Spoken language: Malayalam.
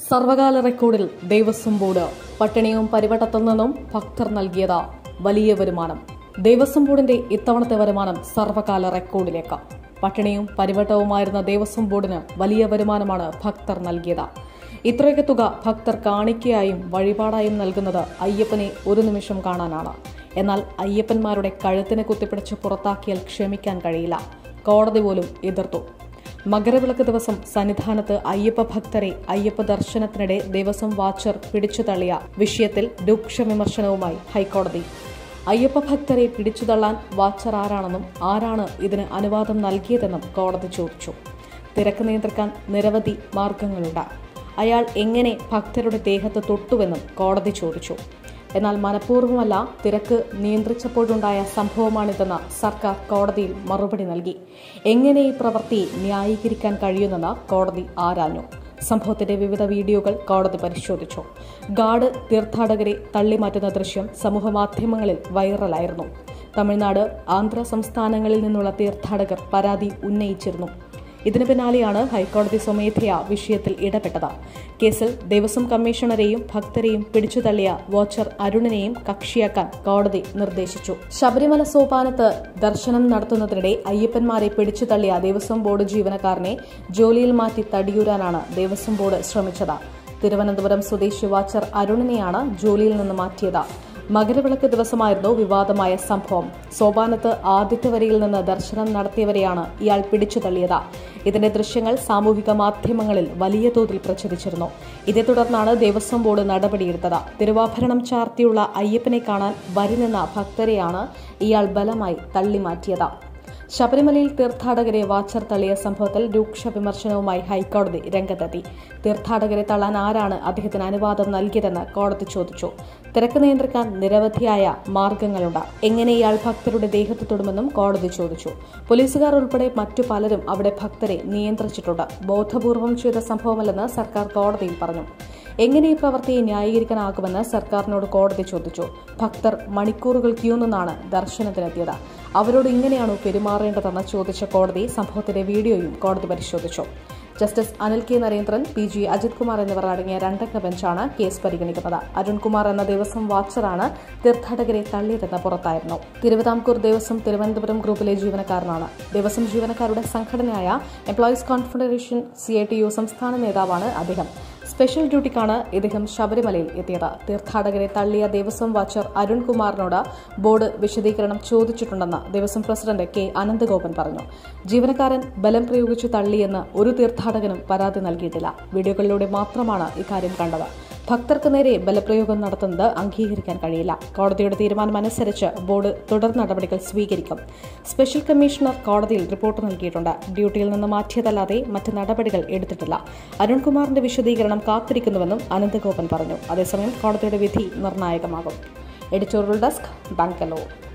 സർവകാല റെക്കോർഡിൽ ദേവസ്വം ബോർഡ് പട്ടിണിയും പരിവട്ടത്തിൽ നിന്നും ഭക്തർ നൽകിയത് വലിയ വരുമാനം ദേവസ്വം ബോർഡിന്റെ ഇത്തവണത്തെ വരുമാനം സർവകാല റെക്കോർഡിലേക്ക് പട്ടിണിയും പരിവട്ടവുമായിരുന്ന ദേവസ്വം ബോർഡിന് വലിയ വരുമാനമാണ് ഭക്തർ നൽകിയത് ഇത്രയൊക്കെ തുക ഭക്തർ കാണിക്കയായും വഴിപാടായും നൽകുന്നത് അയ്യപ്പനെ ഒരു നിമിഷം കാണാനാണ് എന്നാൽ അയ്യപ്പന്മാരുടെ കഴുത്തിനെ കുത്തിപ്പിടിച്ച് പുറത്താക്കിയാൽ ക്ഷമിക്കാൻ കഴിയില്ല കോടതി പോലും എതിർത്തു മകരവിളക്ക് ദിവസം സന്നിധാനത്ത് അയ്യപ്പ ഭക്തരെ അയ്യപ്പ ദർശനത്തിനിടെ ദേവസ്വം വാച്ചർ പിടിച്ചു തള്ളിയ വിഷയത്തിൽ രൂക്ഷ വിമർശനവുമായി ഹൈക്കോടതി അയ്യപ്പ ഭക്തരെ പിടിച്ചു തള്ളാൻ വാച്ചർ ആരാണെന്നും ആരാണ് ഇതിന് അനുവാദം നൽകിയതെന്നും കോടതി ചോദിച്ചു തിരക്ക് നിയന്ത്രിക്കാൻ നിരവധി മാർഗങ്ങളുണ്ട് അയാൾ എങ്ങനെ ഭക്തരുടെ ദേഹത്ത് തൊട്ടുവെന്നും കോടതി ചോദിച്ചു എന്നാൽ മനഃപൂർവ്വമല്ല തിരക്ക് നിയന്ത്രിച്ചപ്പോഴുണ്ടായ സംഭവമാണിതെന്ന് സർക്കാർ കോടതിയിൽ മറുപടി നൽകി എങ്ങനെ ഈ പ്രവൃത്തി ന്യായീകരിക്കാൻ കഴിയുമെന്ന് കോടതി ആരാഞ്ഞു സംഭവത്തിന്റെ വിവിധ വീഡിയോകൾ കോടതി പരിശോധിച്ചു ഗാർഡ് തീർത്ഥാടകരെ തള്ളിമാറ്റുന്ന ദൃശ്യം സമൂഹമാധ്യമങ്ങളിൽ വൈറലായിരുന്നു തമിഴ്നാട് ആന്ധ്ര സംസ്ഥാനങ്ങളിൽ നിന്നുള്ള തീർത്ഥാടകർ പരാതി ഉന്നയിച്ചിരുന്നു ഇതിന് പിന്നാലെയാണ് ഹൈക്കോടതി സ്വമേധയാ വിഷയത്തിൽ ഇടപെട്ടത് കേസിൽ ദേവസ്വം കമ്മീഷണറെയും ഭക്തരെയും പിടിച്ചുതള്ളിയ വാച്ചർ അരുണിനെയും കക്ഷിയാക്കാൻ കോടതി നിർദ്ദേശിച്ചു ശബരിമല സോപാനത്ത് ദർശനം നടത്തുന്നതിനിടെ അയ്യപ്പന്മാരെ പിടിച്ചുതള്ളിയ ദേവസ്വം ബോർഡ് ജീവനക്കാരനെ ജോലിയിൽ മാറ്റി തടിയൂരാനാണ് ദേവസ്വം ബോർഡ് ശ്രമിച്ചത് തിരുവനന്തപുരം സ്വദേശി വാച്ചർ അരുണിനെയാണ് ജോലിയിൽ നിന്ന് മാറ്റിയത് മകരവിളക്ക് ദിവസമായിരുന്നു വിവാദമായ സംഭവം സോപാനത്ത് ആദ്യത്തെ വരിയിൽ നിന്ന് ദർശനം നടത്തിയവരെയാണ് ഇയാൾ പിടിച്ചു തള്ളിയത് ഇതിന്റെ ദൃശ്യങ്ങൾ സാമൂഹിക മാധ്യമങ്ങളിൽ വലിയ തോതിൽ പ്രചരിച്ചിരുന്നു ഇതേ തുടർന്നാണ് ദേവസ്വം ബോർഡ് നടപടിയെടുത്തത് തിരുവാഭരണം ചാർത്തിയുള്ള അയ്യപ്പനെ കാണാൻ വരി നിന്ന ഭക്തരെയാണ് ഇയാൾ ബലമായി തള്ളിമാറ്റിയത് ശബരിമലയിൽ തീർത്ഥാടകരെ വാച്ചർ തള്ളിയ സംഭവത്തിൽ രൂക്ഷ വിമർശനവുമായി ഹൈക്കോടതി രംഗത്തെത്തി തീർത്ഥാടകരെ തള്ളാൻ ആരാണ് അദ്ദേഹത്തിന് അനുവാദം നൽകിയതെന്ന് കോടതി ചോദിച്ചു തിരക്ക് നിയന്ത്രിക്കാൻ നിരവധിയായ മാർഗങ്ങളുണ്ട് എങ്ങനെ ഇയാൾ ഭക്തരുടെ ദേഹത്ത് തൊടുമെന്നും കോടതി ചോദിച്ചു പോലീസുകാർ ഉൾപ്പെടെ മറ്റു പലരും അവിടെ ഭക്തരെ നിയന്ത്രിച്ചിട്ടുണ്ട് ബോധപൂർവം ചെയ്ത സംഭവമല്ലെന്ന് സർക്കാർ കോടതിയിൽ പറഞ്ഞു എങ്ങനെ ഈ പ്രവൃത്തിയെ ന്യായീകരിക്കാനാകുമെന്ന് സർക്കാരിനോട് കോടതി ചോദിച്ചു ഭക്തർ മണിക്കൂറുകൾ ക്യൂ നിന്നാണ് ദർശനത്തിനെത്തിയത് അവരോട് ഇങ്ങനെയാണോ പെരുമാറേണ്ടതെന്ന് ചോദിച്ച കോടതി സംഭവത്തിന്റെ വീഡിയോയും കോടതി പരിശോധിച്ചു justice Anil K Narendran P G Ajith Kumar എന്നിവർ അടങ്ങിയ രണ്ടംഗ ബെഞ്ചാണ് കേസ് പരിഗണിക്കുന്നത് അരുൺകുമാർ എന്ന ദേവസ്വം വാച്ചറാണ് തീർത്ഥാടകരെ തള്ളിയതെന്ന് പുറത്തായിരുന്നു തിരുവിതാംകൂർ ദേവസ്വം തിരുവനന്തപുരം ഗ്രൂപ്പിലെ ജീവനക്കാരനാണ് ദേവസ്വം ജീവനക്കാരുടെ സംഘടനയായ employees confederation C I T U സംസ്ഥാന നേതാവാണ് അദ്ദേഹം സ്പെഷ്യൽ ഡ്യൂട്ടിക്കാണ് ഇദ്ദേഹം ശബരിമലയിൽ എത്തിയത് തീർത്ഥാടകരെ തള്ളിയ ദേവസ്വം വാച്ചർ അരുൺകുമാറിനോട് ബോർഡ് വിശദീകരണം ചോദിച്ചിട്ടുണ്ടെന്ന് ദേവസ്വം പ്രസിഡന്റ് കെ അനന്തഗോപൻ പറഞ്ഞു ജീവനക്കാരൻ ബലം പ്രയോഗിച്ചു തള്ളിയെന്ന് ഒരു തീർത്ഥാടകനും പരാതി നൽകിയിട്ടില്ല വീഡിയോകളിലൂടെ മാത്രമാണ് ഇക്കാര്യം കണ്ടത് ഭക്തർക്ക് നേരെ ബലപ്രയോഗം നടത്തുന്നത് അംഗീകരിക്കാൻ കഴിയില്ല കോടതിയുടെ തീരുമാനമനുസരിച്ച് ബോർഡ് തുടർ നടപടികൾ സ്വീകരിക്കും സ്പെഷ്യൽ കമ്മീഷണർ കോടതിയിൽ റിപ്പോർട്ട് നൽകിയിട്ടുണ്ട് ഡ്യൂട്ടിയിൽ നിന്ന് മാറ്റിയതല്ലാതെ മറ്റ് നടപടികൾ എടുത്തിട്ടില്ല അരുൺകുമാറിന്റെ വിശദീകരണം കാത്തിരിക്കുന്നുവെന്നും അനന്തഗോപൻ പറഞ്ഞു അതേസമയം കോടതിയുടെ വിധി നിർണായകമാകും എഡിറ്റോറിയൽ ഡെസ്ക് ബാങ്കലോ